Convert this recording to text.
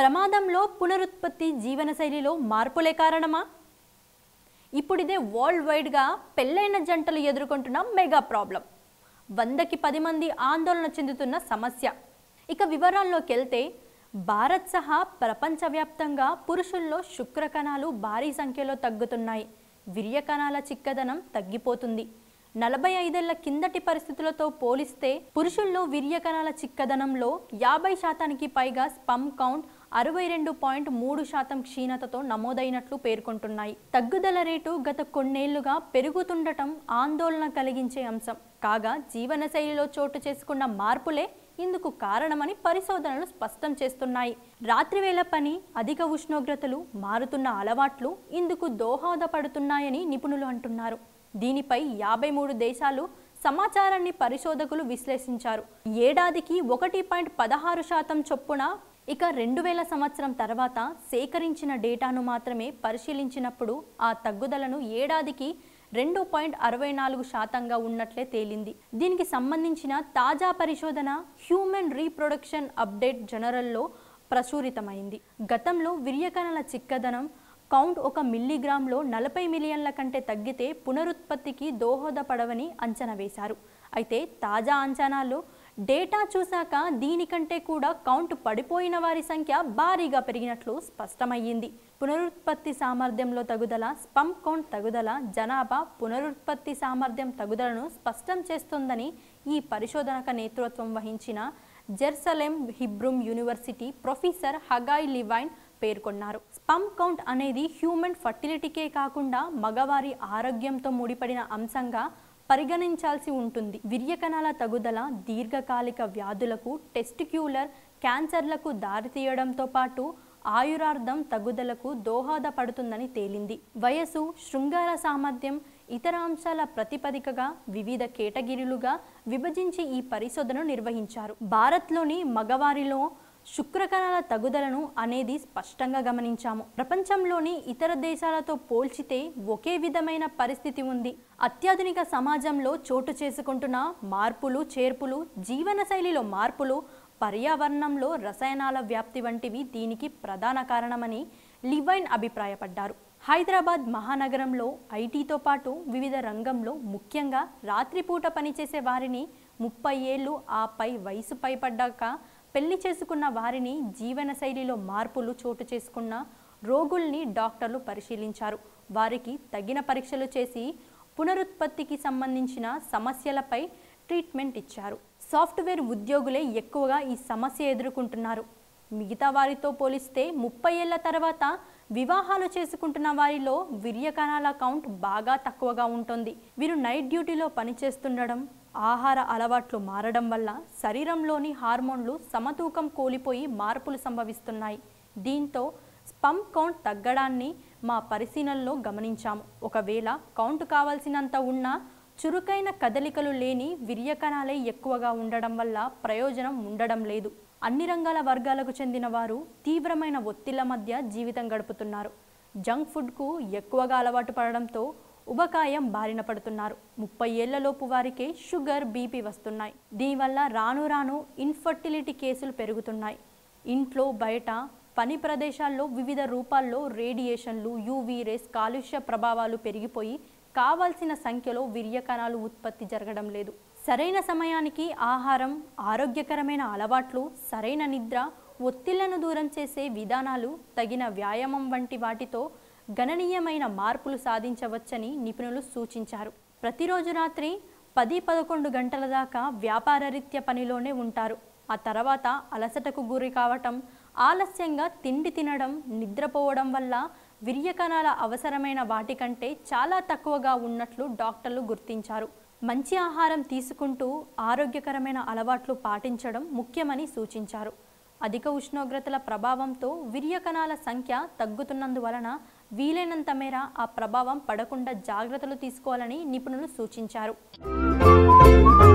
ప్రమాదంలో పునరుత్పత్తి జీవనశైలిలో మార్పులే కారణమా ఇప్పుడు ఇదే వరల్డ్ వైడ్గా పెళ్ళైన జంటలు ఎదుర్కొంటున్న మెగా ప్రాబ్లం వందకి పది మంది ఆందోళన చెందుతున్న సమస్య ఇక వివరాల్లోకి వెళ్తే భారత్ సహా ప్రపంచవ్యాప్తంగా పురుషుల్లో శుక్ర కణాలు భారీ సంఖ్యలో తగ్గుతున్నాయి వీర్య కణాల చిక్కదనం తగ్గిపోతుంది నలభై ఐదేళ్ల కిందటి పరిస్థితులతో పోలిస్తే పురుషుల్లో వీర్య కణాల చిక్కదనంలో యాభై శాతానికి పైగా స్పమ్ కౌంట్ అరవై రెండు పాయింట్ మూడు శాతం క్షీణతతో నమోదైనట్లు పేర్కొంటున్నాయి తగ్గుదల రేటు గత కొన్నేళ్లుగా పెరుగుతుండటం ఆందోళన కలిగించే అంశం కాగా జీవనశైలిలో చోటు చేసుకున్న మార్పులే ఇందుకు కారణమని పరిశోధనలు స్పష్టం చేస్తున్నాయి రాత్రివేళ పని అధిక ఉష్ణోగ్రతలు మారుతున్న అలవాట్లు ఇందుకు దోహదపడుతున్నాయని నిపుణులు అంటున్నారు దీనిపై యాభై మూడు దేశాలు సమాచారాన్ని పరిశోధకులు విశ్లేషించారు ఏడాదికి ఒకటి పాయింట్ పదహారు శాతం చొప్పున ఇక రెండు వేల సంవత్సరం తర్వాత సేకరించిన డేటాను మాత్రమే పరిశీలించినప్పుడు ఆ తగ్గుదలను ఏడాదికి రెండు పాయింట్ అరవై నాలుగు శాతంగా ఉన్నట్లే తేలింది దీనికి సంబంధించిన తాజా పరిశోధన హ్యూమన్ రీప్రొడక్షన్ అప్డేట్ జనరల్లో ప్రచురితమైంది గతంలో విర్యకణల చిక్కదనం కౌంట్ ఒక మిల్లీగ్రామ్లో నలభై మిలియన్ల కంటే తగ్గితే పునరుత్పత్తికి దోహదపడవని అంచనా వేశారు అయితే తాజా అంచనాలు డేటా చూశాక దీనికంటే కూడా కౌంట్ పడిపోయిన వారి సంఖ్య భారీగా పెరిగినట్లు స్పష్టమయ్యింది పునరుత్పత్తి సామర్థ్యంలో తగుదల స్పమ్ కౌంట్ తగుదల జనాభా పునరుత్పత్తి సామర్థ్యం తగుదలను స్పష్టం చేస్తుందని ఈ పరిశోధనకు నేతృత్వం వహించిన Jerusalem Hebrew university professor Hagai Levine పేర్కొన్నారు స్పమ్ కౌంట్ అనేది హ్యూమన్ ఫర్టిలిటీకే కాకుండా మగవారి ఆరోగ్యంతో ముడిపడిన అంశంగా పరిగణించాల్సి ఉంటుంది విర్యకణాల తగుదల దీర్ఘకాలిక వ్యాధులకు టెస్టిక్యులర్ క్యాన్సర్లకు దారితీయడంతో పాటు ఆయురార్థం తగుదలకు దోహదపడుతుందని తేలింది వయసు శృంగార సామర్థ్యం ఇతర అంశాల ప్రతిపదికగా వివిధ కేటగిరీలుగా విభజించి ఈ పరిశోధన నిర్వహించారు భారత్లోని మగవారిలో శుక్రకణాల తగుదలను అనేది స్పష్టంగా గమనించాము ప్రపంచంలోని ఇతర దేశాలతో పోల్చితే ఒకే విధమైన పరిస్థితి ఉంది అత్యాధునిక సమాజంలో చోటు చేసుకుంటున్న మార్పులు చేర్పులు జీవనశైలిలో మార్పులు పర్యావరణంలో రసాయనాల వ్యాప్తి వంటివి దీనికి ప్రధాన కారణమని లివైన్ అభిప్రాయపడ్డారు హైదరాబాద్ మహానగరంలో ఐటీతో పాటు వివిధ రంగంలో ముఖ్యంగా రాత్రిపూట పనిచేసే వారిని ముప్పై ఏళ్ళు ఆ పై వయసు పైపడ్డాక పెళ్లి చేసుకున్న వారిని జీవనశైలిలో మార్పులు చోటు చేసుకున్న రోగుల్ని డాక్టర్లు పరిశీలించారు వారికి తగిన పరీక్షలు చేసి పునరుత్పత్తికి సంబంధించిన సమస్యలపై ట్రీట్మెంట్ ఇచ్చారు సాఫ్ట్వేర్ ఉద్యోగులే ఎక్కువగా ఈ సమస్య ఎదుర్కొంటున్నారు మిగతా వారితో పోలిస్తే ముప్పై ఏళ్ల తర్వాత వివాహాలు చేసుకుంటున్న వారిలో వీర్యకణాల కౌంట్ బాగా తక్కువగా ఉంటుంది వీరు నైట్ డ్యూటీలో పనిచేస్తుండడం ఆహార అలవాట్లు మారడం వల్ల శరీరంలోని హార్మోన్లు సమతూకం కోల్పోయి మార్పులు సంభవిస్తున్నాయి దీంతో స్పమ్ కౌంట్ తగ్గడాన్ని మా పరిశీలనలో గమనించాము ఒకవేళ కౌంట్ కావాల్సినంత ఉన్నా చురుకైన కదలికలు లేని విర్యకణాలే ఎక్కువగా ఉండడం వల్ల ప్రయోజనం ఉండడం లేదు అన్ని రంగాల వర్గాలకు చెందిన వారు తీవ్రమైన ఒత్తిళ్ల మధ్య జీవితం గడుపుతున్నారు జంక్ ఫుడ్కు ఎక్కువగా అలవాటు పడడంతో ఉబకాయం బారిన పడుతున్నారు ముప్పై ఏళ్లలోపు వారికే షుగర్ బీపీ వస్తున్నాయి దీనివల్ల రాను రాను ఇన్ఫర్టిలిటీ కేసులు పెరుగుతున్నాయి ఇంట్లో బయట పని ప్రదేశాల్లో వివిధ రూపాల్లో రేడియేషన్లు యూవీ రేస్ కాలుష్య ప్రభావాలు పెరిగిపోయి కావాల్సిన సంఖ్యలో వీర్య కణాలు ఉత్పత్తి జరగడం లేదు సరైన సమయానికి ఆహారం ఆరోగ్యకరమైన అలవాట్లు సరైన నిద్ర ఒత్తిళ్లను దూరం చేసే విధానాలు తగిన వ్యాయామం వంటి వాటితో గణనీయమైన మార్పులు సాధించవచ్చని నిపుణులు సూచించారు ప్రతిరోజు రాత్రి పది పదకొండు గంటల దాకా వ్యాపారరీత్యా పనిలోనే ఉంటారు ఆ తర్వాత అలసటకు గురి కావటం ఆలస్యంగా తిండి తినడం నిద్రపోవడం వల్ల విర్యకణాల అవసరమైన వాటికంటే చాలా తక్కువగా ఉన్నట్లు డాక్టర్లు గుర్తించారు మంచి ఆహారం తీసుకుంటూ ఆరోగ్యకరమైన అలవాట్లు పాటించడం ముఖ్యమని సూచించారు అధిక ఉష్ణోగ్రతల ప్రభావంతో విర్యకణాల సంఖ్య తగ్గుతున్నందువలన వీలైనంత మేర ఆ ప్రభావం పడకుండా జాగ్రత్తలు తీసుకోవాలని నిపుణులు సూచించారు